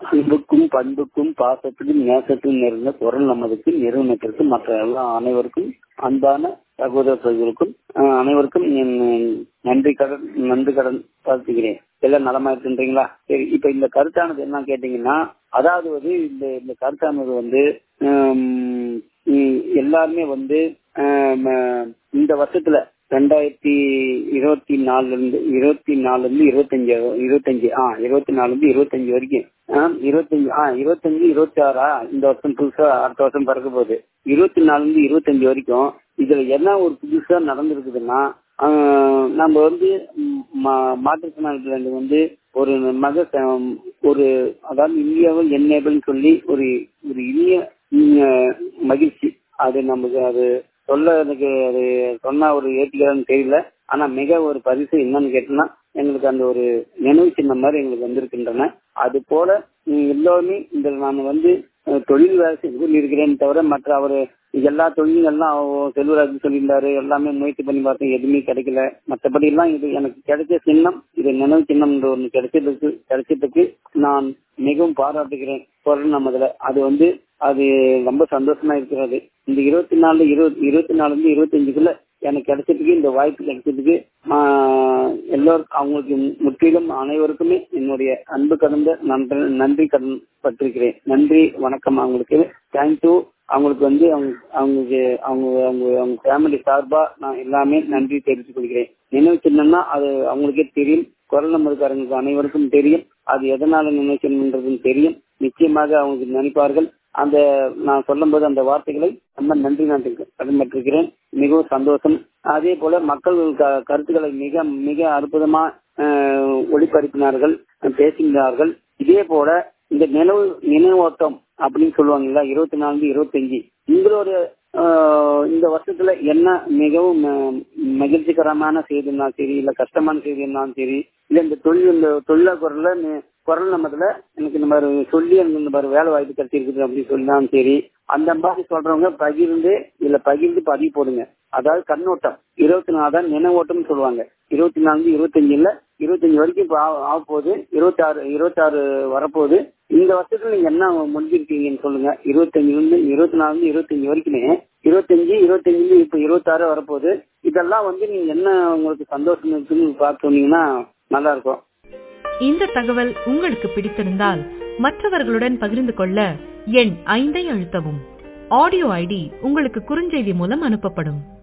அன்புக்கும் பண்புக்கும் பாசத்துக்கும் நேசத்துக்கும் நிறைந்த குரல் நமதுக்கு நிறுவனத்திற்கு மற்ற எல்லா அனைவருக்கும் அன்பான சகோதர சகோதரருக்கும் அஹ், அனைவருக்கும் என் நன்றி கடன் நன்றி கடன் பார்த்துக்கிறேன் எல்லாம் நலமா இருக்கின்றீங்களா சரி இப்ப இந்த கருத்தானது என்ன கேட்டீங்கன்னா அதாவது வந்து இந்த இந்த கருத்தானது வந்து ஹம், உம், எல்லாருமே வந்து ஹம், இந்த வருஷத்துல ரெண்டாயிரத்தி இருபத்தி நாலுல இருந்து இருபத்தி நாலுல இருந்து இருபத்தஞ்சு இருபத்தஞ்சு ஆ இருபத்தி நாலுல இருந்து இருபத்தஞ்சு வரைக்கும் ஆ, இருபத்தஞ்சு ஆ இருபத்தஞ்சு இருபத்தி ஆறா இந்த வருஷம் புதுசா அடுத்த வருஷம் பிறக்க போகுது இருபத்தி நாலுல இருந்து இருபத்தஞ்சு வரைக்கும் இதுல என்ன ஒரு புதுசா நடந்திருக்குதுன்னா ஆ, நம்ம வந்து ம், மா- மாற்றுத்திறனாளிகள் வந்து ஒரு மக ச- ஒரு அதாவது இந்தியாவில் என்னேபிள்னு சொல்லி ஒரு ஒரு இனிய ம், மகிழ்ச்சி அது நமக்கு அது சொல்ல எனக்கு அது சொன்னா ஒரு ஏற்றுக்கிறான்னு தெரியல ஆனா மிக ஒரு பரிசு என்னன்னு கேட்டோம்னா எங்களுக்கு அந்த ஒரு நினைவு சின்னம் மாதிரி எங்களுக்கு வந்திருக்கின்றன அது போல ம், எல்லோருமே இந்த நான் வந்து அஹ், தொழில் வேலை செய்து இருக்கிறேன் தவிர மற்ற அவரு எல்லா தொழில்கள்லாம் அவ- செல்வராஜ் சொல்லியிருந்தாரு எல்லாமே முயற்சி பண்ணி பார்த்தேன் எதுவுமே கிடைக்கல மற்றபடி எல்லாம் இது எனக்கு கிடைச்ச சின்னம் இது நினைவு சின்னம் ஒன்று கிடைச்சதுக்கு கிடைச்சதுக்கு நான் மிகவும் பாராட்டுகிறேன் குரல் நமதுல அது வந்து அது ரொம்ப சந்தோஷமா இருக்கிறது இந்த இருபத்தி நாலு இருபது இருபத்தி நாலுல இருந்து இருபத்தஞ்சுக்குள்ள எனக்கு கிடைச்சதுக்கு இந்த வாய்ப்பு கிடைச்சதுக்கு ஆஹ், எல்லோரும் அவங்களுக்கு முற்றிலும் அனைவருக்குமே என்னுடைய அன்பு கடந்த நன்றி நன்றி கடன் பட்டிருக்கிறேன் நன்றி வணக்கம் அவங்களுக்கு தேங்க்யூ அவங்களுக்கு வந்து அவங்க அவங்களுக்கு அவங்க அவங்க அவங்க ஃபேமிலி சார்பா நான் எல்லாமே நன்றி தெரிவித்துக் கொள்கிறேன் நினைவு சின்னம்னா அது அவங்களுக்கே தெரியும் குரல் நம்பருக்காரங்களுக்கு அனைவருக்கும் தெரியும் அது எதனால நினைவு சின்னம்ன்றதுன்னு தெரியும் நிச்சயமாக அவங்க நினைப்பார்கள் அந்த நான் சொல்லும்போது அந்த வார்த்தைகளை ரொம்ப நன்றி நான் கடன்பட்டிருக்கிறேன் மிகவும் சந்தோஷம் அதே போல மக்கள் க- கருத்துக்களை மிக மிக அற்புதமா அஹ், ஒளிபரப்பினார்கள் பேசுகிறார்கள் இதே போல இந்த நினைவு நினைவோட்டம் அப்படின்னு சொல்லுவாங்கல்ல இருபத்தி நான்கு இருபத்தஞ்சு உங்களோட ஆஹ், இந்த வருஷத்துல என்ன மிகவும் அஹ், மகிழ்ச்சிகரமான செய்தினாலும் சரி இல்ல கஷ்டமான செய்தி இருந்தாலும் சரி இல்ல இந்த தொழில் இந்த தொழிலா குரல்ல நி- குரல் நம்மதுல எனக்கு இந்த மாதிரி சொல்லி எனக்கு இந்த மாதிரி வேலை வாய்ப்பு கிடைச்சிருக்குது அப்படின்னு சொன்னாலும் சரி அந்த மாதிரி சொல்றவங்க பகிர்ந்து இல்ல பகிர்ந்து பதிவு போடுங்க அதாவது கண்ணோட்டம் இருபத்தி நாலு தான் நினைவோட்டம்னு சொல்லுவாங்க இருபத்தி நான்கு இருபத்தஞ்சு இல்ல இருபத்தஞ்சு வரைக்கும் இப்ப ஆக ஆக போகுது இருபத்தி ஆறு இருபத்தி ஆறு வரப்போகுது இந்த வருஷத்துல நீங்க என்ன முடிஞ்சிருக்கீங்கன்னு சொல்லுங்க இருபத்தஞ்சுல இருந்து இருபத்தி நாலுல இருந்து இருபத்தஞ்சு வரைக்குமே இருபத்தஞ்சு இருபத்தஞ்சுல இப்ப இருபத்தாறு வரப்போகுது இதெல்லாம் வந்து நீங்க என்ன உங்களுக்கு சந்தோஷம் இருக்குன்னு பார்த்து சொன்னீங்கன்னா நல்லா இருக்கும் இந்த தகவல் உங்களுக்கு பிடித்திருந்தால் மற்றவர்களுடன் பகிர்ந்து கொள்ள எண் ஐந்தை அழுத்தவும் ஆடியோ ஐடி உங்களுக்கு குறுஞ்செய்தி மூலம் அனுப்பப்படும்